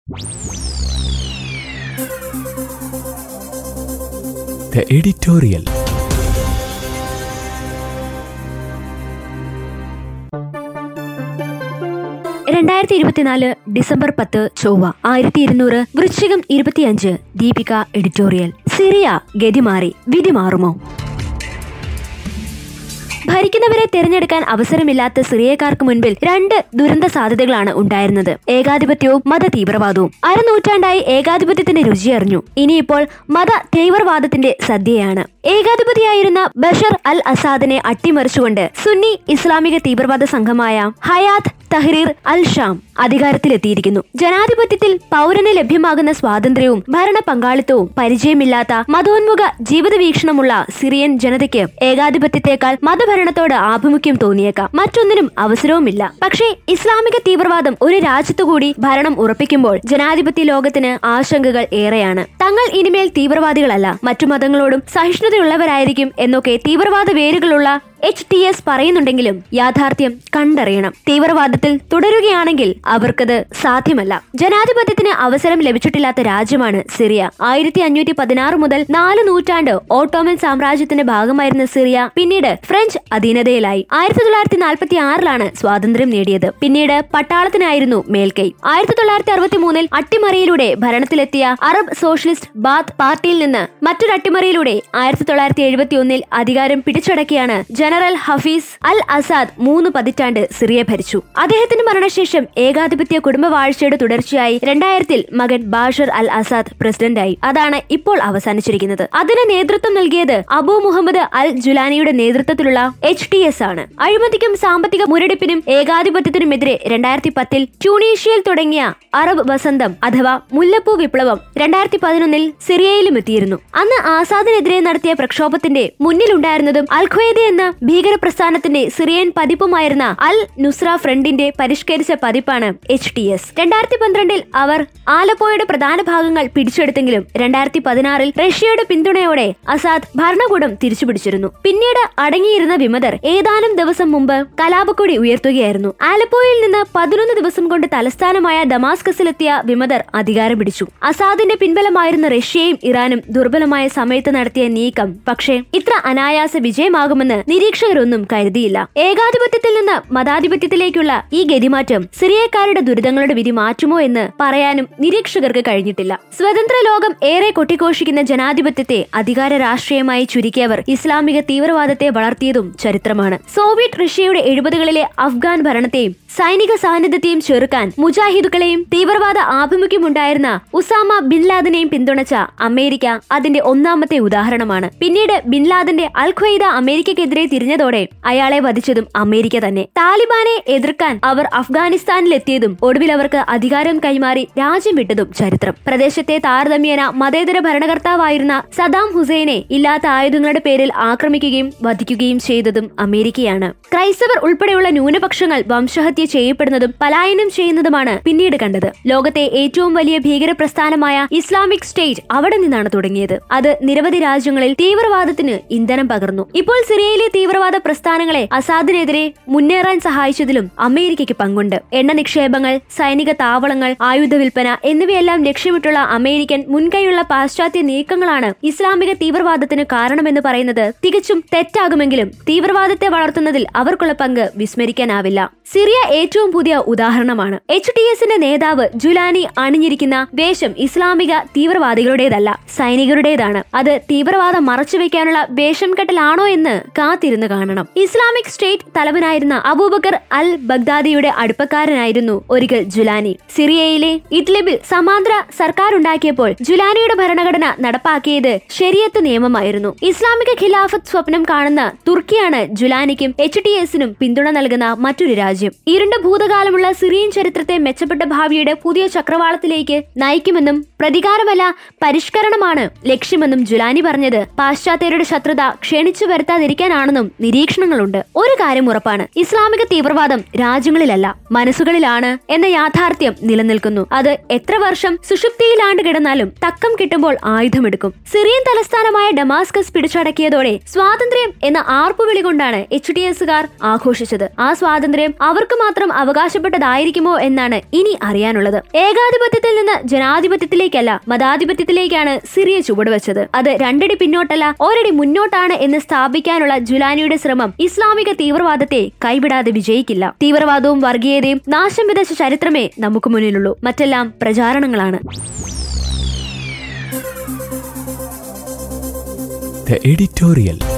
The editorial. രണ്ടായിരത്തി ഇരുപത്തിനാല് December പത്ത് ചൊവ്വ ആയിരത്തി ഇരുന്നൂറ് വൃശ്ചികം ഇരുപത്തിയഞ്ച് ദീപിക എഡിറ്റോറിയൽ സിറിയ ഗതിമാറി വിധി മാറുമോ ഭരിക്കുന്നവരെ തിരഞ്ഞെടുക്കാൻ അവസരമില്ലാത്ത സിറിയക്കാർക്ക് മുൻപിൽ രണ്ട് ദുരന്ത സാധ്യതകളാണ് ഉണ്ടായിരുന്നത് ഏകാധിപത്യവും മത തീവ്രവാദവും അരനൂറ്റാണ്ടായി ഏകാധിപത്യത്തിന്റെ രുചിയറിഞ്ഞു ഇനിയിപ്പോൾ മത തീവ്രവാദത്തിന്റെ സദ്യയാണ് ഏകാധിപതിയായിരുന്ന ബഷർ അൽ അസാദിനെ അട്ടിമറിച്ചുകൊണ്ട് സുന്നി ഇസ്ലാമിക തീവ്രവാദ സംഘമായ ഹയാത്ത് തഹ്രീർ അൽ ഷാം അധികാരത്തിലെത്തിയിരിക്കുന്നു ജനാധിപത്യത്തിൽ പൗരന് ലഭ്യമാകുന്ന സ്വാതന്ത്ര്യവും ഭരണ പങ്കാളിത്തവും പരിചയമില്ലാത്ത മതോന്മുഖ ജീവിത വീക്ഷണമുള്ള സിറിയൻ ജനതയ്ക്ക് ഏകാധിപത്യത്തെക്കാൾ മതഭരണത്തോട് ആഭിമുഖ്യം തോന്നിയേക്കാം മറ്റൊന്നിനും അവസരവുമില്ല പക്ഷേ ഇസ്ലാമിക തീവ്രവാദം ഒരു രാജ്യത്തുകൂടി ഭരണം ഉറപ്പിക്കുമ്പോൾ ജനാധിപത്യ ലോകത്തിന് ആശങ്കകൾ ഏറെയാണ് തങ്ങൾ ഇനിമേൽ തീവ്രവാദികളല്ല മറ്റു മതങ്ങളോടും സഹിഷ്ണുതയുള്ളവരായിരിക്കും എന്നൊക്കെ തീവ്രവാദ വേരുകളുള്ള എച്ച് ടി എസ് പറയുന്നുണ്ടെങ്കിലും യാഥാർത്ഥ്യം കണ്ടറിയണം തീവ്രവാദത്തിൽ തുടരുകയാണെങ്കിൽ അവർക്കത് സാധ്യമല്ല ജനാധിപത്യത്തിന് അവസരം ലഭിച്ചിട്ടില്ലാത്ത രാജ്യമാണ് സിറിയ ആയിരത്തി അഞ്ഞൂറ്റി പതിനാറ് മുതൽ നാല് നൂറ്റാണ്ട് ഓട്ടോമൻ സാമ്രാജ്യത്തിന്റെ ഭാഗമായിരുന്ന സിറിയ പിന്നീട് ഫ്രഞ്ച് അധീനതയിലായി ആയിരത്തി തൊള്ളായിരത്തി നാൽപ്പത്തി ആറിലാണ് സ്വാതന്ത്ര്യം നേടിയത് പിന്നീട് പട്ടാളത്തിനായിരുന്നു മേൽക്കൈ ആയിരത്തി തൊള്ളായിരത്തി അറുപത്തി മൂന്നിൽ അട്ടിമറിയിലൂടെ ഭരണത്തിലെത്തിയ അറബ് സോഷ്യലിസ്റ്റ് ബാത്ത് പാർട്ടിയിൽ നിന്ന് മറ്റൊരു അട്ടിമറിയിലൂടെ ആയിരത്തി തൊള്ളായിരത്തി എഴുപത്തി ഒന്നിൽ അധികാരം പിടിച്ചടക്കിയാണ് ജനറൽ ഹഫീസ് അൽ അസാദ് മൂന്ന് പതിറ്റാണ്ട് സിറിയ ഭരിച്ചു അദ്ദേഹത്തിന്റെ മരണശേഷം ഏകാധിപത്യ കുടുംബവാഴ്ചയുടെ തുടർച്ചയായി രണ്ടായിരത്തിൽ മകൻ ബാഷർ അൽ അസാദ് പ്രസിഡന്റായി അതാണ് ഇപ്പോൾ അവസാനിച്ചിരിക്കുന്നത് അതിന് നേതൃത്വം നൽകിയത് അബു മുഹമ്മദ് അൽ ജുലാനിയുടെ നേതൃത്വത്തിലുള്ള എച്ച് ടി എസ് ആണ് അഴിമതിക്കും സാമ്പത്തിക മുരടിപ്പിനും ഏകാധിപത്യത്തിനുമെതിരെ രണ്ടായിരത്തി പത്തിൽ ട്യൂണീഷ്യയിൽ തുടങ്ങിയ അറബ് വസന്തം അഥവാ മുല്ലപ്പൂ വിപ്ലവം രണ്ടായിരത്തി പതിനൊന്നിൽ സിറിയയിലും എത്തിയിരുന്നു അന്ന് ആസാദിനെതിരെ നടത്തിയ പ്രക്ഷോഭത്തിന്റെ മുന്നിലുണ്ടായിരുന്നതും അൽ ഖ്വയ്ദ എന്ന ഭീകര പ്രസ്ഥാനത്തിന്റെ സിറിയൻ പതിപ്പുമായിരുന്ന അൽ നുസ്ര ഫ്രണ്ടിന്റെ പരിഷ്കരിച്ച പതിപ്പാണ് എച്ച് ടി എസ് രണ്ടായിരത്തി പന്ത്രണ്ടിൽ അവർ ആലപ്പോയുടെ പ്രധാന ഭാഗങ്ങൾ പിടിച്ചെടുത്തെങ്കിലും രണ്ടായിരത്തി പതിനാറിൽ റഷ്യയുടെ പിന്തുണയോടെ അസാദ് ഭരണകൂടം തിരിച്ചുപിടിച്ചിരുന്നു പിന്നീട് അടങ്ങിയിരുന്ന വിമതർ ഏതാനും ദിവസം മുമ്പ് കലാപക്കൊടി ഉയർത്തുകയായിരുന്നു ആലപ്പോയിൽ നിന്ന് പതിനൊന്ന് ദിവസം കൊണ്ട് തലസ്ഥാനമായ ദമാസ്കസിലെത്തിയ വിമതർ അധികാരം പിടിച്ചു അസാദിന്റെ പിൻബലമായിരുന്ന റഷ്യയും ഇറാനും ദുർബലമായ സമയത്ത് നടത്തിയ നീക്കം പക്ഷേ ഇത്ര അനായാസ വിജയമാകുമെന്ന് നിരീക്ഷകരൊന്നും കരുതിയില്ല ഏകാധിപത്യത്തിൽ നിന്ന് മതാധിപത്യത്തിലേക്കുള്ള ഈ ഗതിമാറ്റം സിറിയക്കാരുടെ ദുരിതങ്ങളുടെ വിധി മാറ്റുമോ എന്ന് പറയാനും നിരീക്ഷകർക്ക് കഴിഞ്ഞിട്ടില്ല സ്വതന്ത്ര ലോകം ഏറെ കൊട്ടിഘോഷിക്കുന്ന ജനാധിപത്യത്തെ അധികാര രാഷ്ട്രീയമായി ചുരുക്കിയവർ ഇസ്ലാമിക തീവ്രവാദത്തെ വളർത്തിയതും ചരിത്രമാണ് സോവിയറ്റ് റഷ്യയുടെ എഴുപതുകളിലെ അഫ്ഗാൻ ഭരണത്തെയും സൈനിക സാന്നിധ്യത്തെയും ചെറുക്കാൻ മുജാഹിദുകളെയും തീവ്രവാദ ആഭിമുഖ്യമുണ്ടായിരുന്ന ഉസാമ ബിൻ ലാദനെയും പിന്തുണച്ച അമേരിക്ക അതിന്റെ ഒന്നാമത്തെ ഉദാഹരണമാണ് പിന്നീട് ബിൻ ലാദന്റെ അൽ ഖ്വയ്ദ അമേരിക്കക്കെതിരെ തിരിഞ്ഞതോടെ അയാളെ വധിച്ചതും അമേരിക്ക തന്നെ താലിബാനെ എതിർക്കാൻ അവർ അഫ്ഗാനിസ്ഥാനിലെത്തിയതും ഒടുവിൽ അവർക്ക് അധികാരം കൈമാറി രാജ്യം വിട്ടതും ചരിത്രം പ്രദേശത്തെ താരതമ്യേന മതേതര ഭരണകർത്താവായിരുന്ന സദാം ഹുസൈനെ ഇല്ലാത്ത ആയുധങ്ങളുടെ പേരിൽ ആക്രമിക്കുകയും വധിക്കുകയും ചെയ്തതും അമേരിക്കയാണ് ക്രൈസ്തവർ ഉൾപ്പെടെയുള്ള ന്യൂനപക്ഷങ്ങൾ വംശഹത്യ ചെയ്യപ്പെടുന്നതും പലായനം ചെയ്യുന്നതുമാണ് പിന്നീട് കണ്ടത് ലോകത്തെ ഏറ്റവും വലിയ ഭീകര പ്രസ്ഥാനമായ ഇസ്ലാമിക് സ്റ്റേറ്റ് അവിടെ നിന്നാണ് തുടങ്ങിയത് അത് നിരവധി രാജ്യങ്ങളിൽ തീവ്രവാദത്തിന് ഇന്ധനം പകർന്നു ഇപ്പോൾ സിറിയയിലെ തീവ്രവാദ പ്രസ്ഥാനങ്ങളെ അസാദിനെതിരെ മുന്നേറാൻ സഹായിച്ചതിലും അമേരിക്കയ്ക്ക് പങ്കുണ്ട് എണ്ണ നിക്ഷേപങ്ങൾ സൈനിക താവളങ്ങൾ ആയുധ വിൽപ്പന എന്നിവയെല്ലാം ലക്ഷ്യമിട്ടുള്ള അമേരിക്കൻ മുൻകൈയുള്ള പാശ്ചാത്യ നീക്കങ്ങളാണ് ഇസ്ലാമിക തീവ്രവാദത്തിന് കാരണമെന്ന് പറയുന്നത് തികച്ചും തെറ്റാകുമെങ്കിലും തീവ്രവാദത്തെ വളർത്തുന്നതിൽ അവർക്കുള്ള പങ്ക് വിസ്മരിക്കാനാവില്ല സിറിയ ഏറ്റവും പുതിയ ഉദാഹരണമാണ് എച്ച് ടി എസിന്റെ നേതാവ് ജുലാനി അണിഞ്ഞിരിക്കുന്ന വേഷം ഇസ്ലാമിക തീവ്രവാദികളുടേതല്ല സൈനികരുടേതാണ് അത് തീവ്രവാദം മറച്ചുവെക്കാനുള്ള വേഷം കെട്ടലാണോ എന്ന് കാത്തിരുന്ന് കാണണം ഇസ്ലാമിക് സ്റ്റേറ്റ് തലവനായിരുന്ന അബൂബക്കർ അൽ ബഗ്ദാദിയുടെ അടുപ്പക്കാരനായിരുന്നു ഒരിക്കൽ ജുലാനി സിറിയയിലെ ഇഡ്ലിബിൽ സമാന്തര സർക്കാർ ഉണ്ടാക്കിയപ്പോൾ ജുലാനിയുടെ ഭരണഘടന നടപ്പാക്കിയത് ശരിയത്ത് നിയമമായിരുന്നു ഇസ്ലാമിക ഖിലാഫത്ത് സ്വപ്നം കാണുന്ന തുർക്കിയാണ് ജുലാനിക്കും എച്ച് ടി എസിനും പിന്തുണ നൽകുന്ന മറ്റൊരു രാജ്യം ഇരുണ്ട ഭൂതകാലമുള്ള സിറിയൻ ചരിത്രത്തെ മെച്ചപ്പെട്ട ഭാവിയുടെ പുതിയ ചക്രവാളത്തിലേക്ക് നയിക്കുമെന്നും പ്രതികാരമല്ല പരിഷ്കരണമാണ് ലക്ഷ്യമെന്നും ജുലാനി പറഞ്ഞത് പാശ്ചാത്യരുടെ ശത്രുത ക്ഷണിച്ചു വരുത്താതിരിക്കാനാണെന്നും നിരീക്ഷണങ്ങളുണ്ട് ഒരു കാര്യം ഉറപ്പാണ് ഇസ്ലാമിക തീവ്രവാദം രാജ്യങ്ങളിലല്ല മനസ്സുകളിലാണ് എന്ന യാഥാർത്ഥ്യം നിലനിൽക്കുന്നു അത് എത്ര വർഷം സുഷുപ്തിയിലാണ്ട് കിടന്നാലും തക്കം കിട്ടുമ്പോൾ ആയുധമെടുക്കും സിറിയൻ തലസ്ഥാനമായ ഡമാസ്കസ് പിടിച്ചടക്കിയതോടെ സ്വാതന്ത്ര്യം എന്ന ആർപ്പുവിളി കൊണ്ടാണ് എച്ച് ഡി എസുകാർ ആഘോഷിച്ചത് ആ സ്വാതന്ത്ര്യം അവർക്ക് മാത്രം അവകാശപ്പെട്ടതായിരിക്കുമോ എന്നാണ് ഇനി അറിയാനുള്ളത് ഏകാധിപത്യത്തിൽ നിന്ന് ജനാധിപത്യത്തിലേക്കല്ല മതാധിപത്യത്തിലേക്കാണ് സിറിയ ചുവടുവെച്ചത് അത് രണ്ടടി പിന്നോട്ടല്ല ഒരടി മുന്നോട്ടാണ് എന്ന് സ്ഥാപിക്കാനുള്ള ജുലാനിയുടെ ശ്രമം ഇസ്ലാമിക തീവ്രവാദത്തെ കൈവിടാതെ വിജയിക്കില്ല തീവ്രവാദവും വർഗീയതയും നാശം വിതച്ച ചരിത്രമേ നമുക്ക് മുന്നിലുള്ളൂ മറ്റെല്ലാം പ്രചാരണങ്ങളാണ് The editorial.